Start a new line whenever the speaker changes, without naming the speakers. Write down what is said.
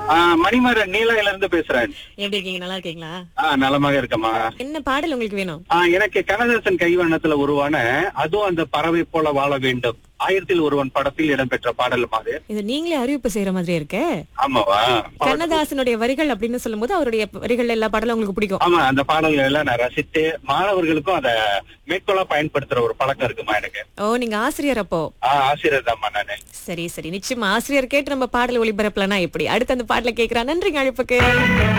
ஆ, மணிமாறன் நீலாயில இருந்து பேசுறேன்
எப்படி இருக்கீங்க நல்லா இருக்கீங்களா
ஆ நலமாக இருக்கமா
என்ன பாடல் உங்களுக்கு வேணும்
ஆ, எனக்கு கனதாசன் கைவண்ணத்துல உருவான அதுவும் அந்த பறவை போல வாழ வேண்டும் ஆயிரத்தில் ஒருவன் படத்தில் இடம்பெற்ற பாடல் அது
இது நீங்களே அறிவிப்பு செய்யற மாதிரி இருக்கே
ஆமாவா
கண்ணதாசனுடைய வரிகள் அப்படின்னு சொல்லும்போது அவருடைய வரிகள் எல்லா பாடலும் உங்களுக்கு பிடிக்கும்
ஆமா அந்த பாடல்கள் எல்லாம் நான் ரசித்து மாணவர்களுக்கும் அத மேற்கோளா பயன்படுத்துற ஒரு பழக்கம் இருக்குமா எனக்கு
ஓ நீங்க ஆசிரியர் அப்போ
ஆ, ஆசிரியர் தான்மா நானு
சரி சரி நிச்சயமா ஆசிரியர் கேட்டு நம்ம பாடல் ஒளிபரப்பலனா எப்படி அடுத்து அந்த பாடல கேக்குறா நன்றிங்க அழைப்புக்கு